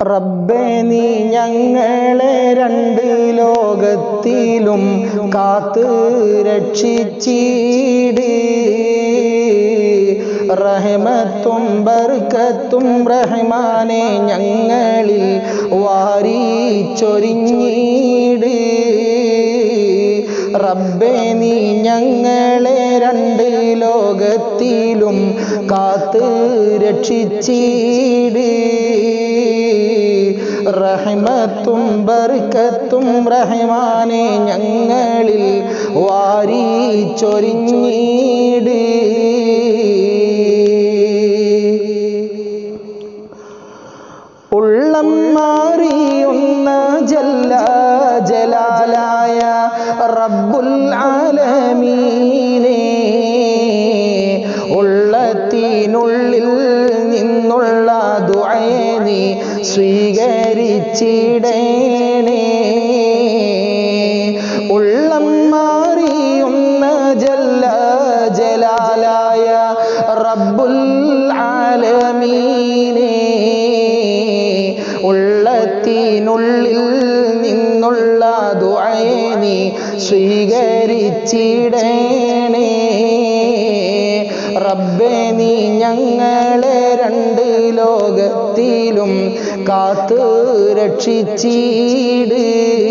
റബ്ബേ നീ ഞങ്ങളെ രണ്ട് ലോകത്തിലും കാത്ത് രക്ഷിച്ചീട് റഹ്മത്തും ബർക്കത്തും റഹ്മാനെ ഞങ്ങളിൽ വാരി ചൊരിഞ്ഞീട് റബ്ബേ നീ ഞങ്ങളെ രണ്ട് ലോകത്തിലും കാത്ത് രക്ഷിച്ചീട് റഹ്മത്തും ബർക്കത്തും റഹ്മാനെ ഞങ്ങളിൽ വാരി ചൊരിഞ്ഞീട് ഉള്ളം മാറിയുന്ന ജല്ല ജലാലായ റബ്ബുൽ ആലമീനെ ഉള്ളത്തിനുള്ളിൽ നിന്നുള്ള ദുആയെ നീ സ്വീകരിച്ചിടേണേ ഉള്ളം മാറിയുന്ന ജല്ല ജലാലായ റബ്ബുൽ ആലമീനെ ഉള്ളത്തിനുള്ളിൽ നിന്നുള്ള ദുആയെ നീ സ്വീകരിച്ചിടേണേ റബ്ബേ നീ ഞങ്ങളെ രണ്ട് ലോകത്തിലും കാത്ത് രക്ഷിച്ചീട്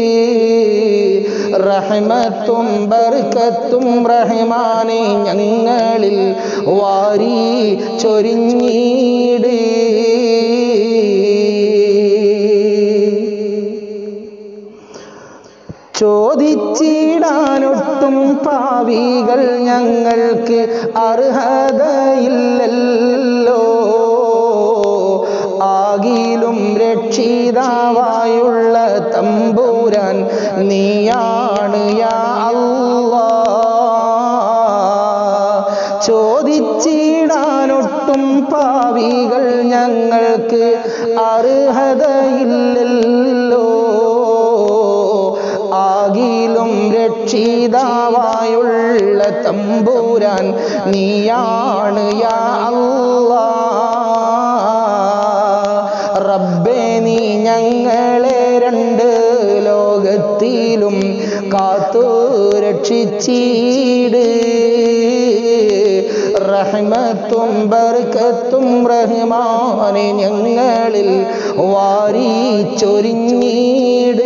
റഹ്മത്തും ബർക്കത്തും റഹ്മാനെ ഞങ്ങളിൽ വാരി ചൊരിഞ്ഞീട് ചോദിച്ചിടാനൊട്ടും പാവികൾ ഞങ്ങൾക്ക് അർഹതയില്ലല്ലോ ആകിലും രക്ഷിതാവായുള്ള തമ്പൂരാൻ നീയാണ് യാ അല്ലാ ചോദിച്ചിടാനൊട്ടും പാവികൾ ഞങ്ങൾക്ക് അർഹതയില്ലല്ലോ ആകിലും രക്ഷിതാവായുള്ള തമ്പൂരാൻ നീയാണ് യാ അല്ലാ റബ്ബേ നീ ഞങ്ങളെ രണ്ട് ലോകത്തിലും കാത്തു രക്ഷിച്ചീട് റഹ്മത്തും ബർക്കത്തും റഹ്മാനെ ഞങ്ങളിൽ വാരി ചൊരിഞ്ഞീട്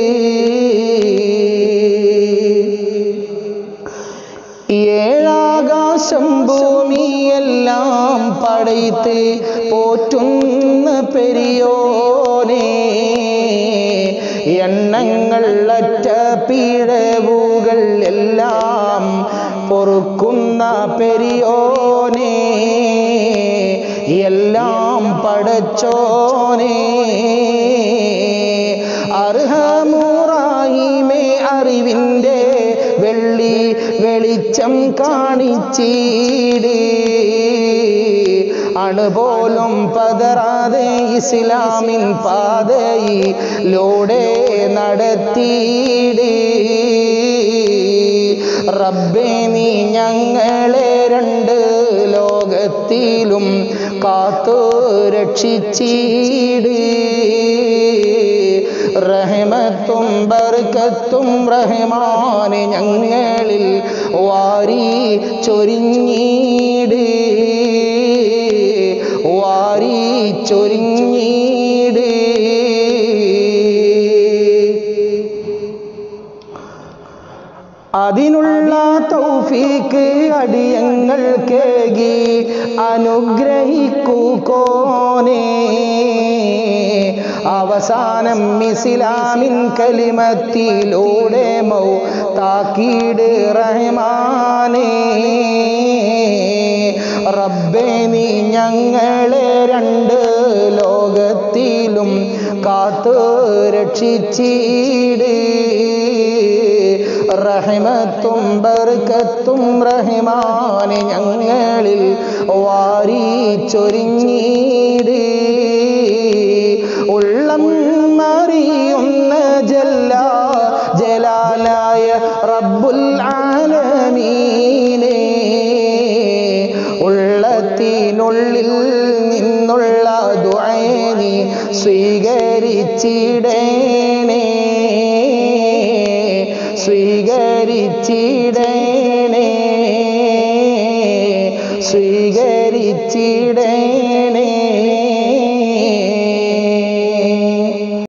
ഏഴാകാശം ഭൂമിയെല്ലാം പടയ്ത്ത് പോറ്റുന്ന പെരിയോനെ എണ്ണങ്ങൾ അറ്റ പിഴവുകൾ എല്ലാം പൊറുക്കുന്ന പെരിയോനെ എല്ലാം പടച്ചോനെ അർഹമൂറായിമേ അറിവിൻ്റെ വെള്ളി വെളിച്ചം കാണിച്ചീട് അണുപോലും പതറാതെ ഇസ്ലാമിൻ പാതയിലൂടെ നടത്തിയിട് റബ്ബേ നീ ഞങ്ങളെ രണ്ട് ലോകത്തിലും കാത്തു രക്ഷിച്ചീട് റഹ്മത്തും ബർക്കത്തും റഹ്മാനെ ഞങ്ങളിൽ വാരി ചൊരിഞ്ഞീട് വാരി ചൊരിഞ്ഞീട് അതിനുള്ള തൗഫീക്ക് അടിയങ്ങൾ കേകി അനുഗ്രഹിക്കൂ കോനേ അവസാനം ഇസ്ലാമിൻ കലിമത്തിലൂടെ മൗ താക്കീട് റഹ്മാനേ റബ്ബേ നീ ഞങ്ങളെ രണ്ട് ലോകത്തിലും കാത്തു രക്ഷിച്ചീട് റഹ്മത്തും ബർക്കത്തും റഹ്മാനെ ഞങ്ങളിൽ വാരി ചൊരിഞ്ഞീട് ഉള്ളം മറിയുന്ന ജല്ല ജലാലായ റബ്ബുൽ ആലമീനേ ഉള്ളത്തിനുള്ളിൽ നിന്നുള്ള ദുആയെ നീ സ്വീകരിച്ചിടേണേ സ്വീകരിച്ചിടേണേ സ്വീകരിച്ചിടേ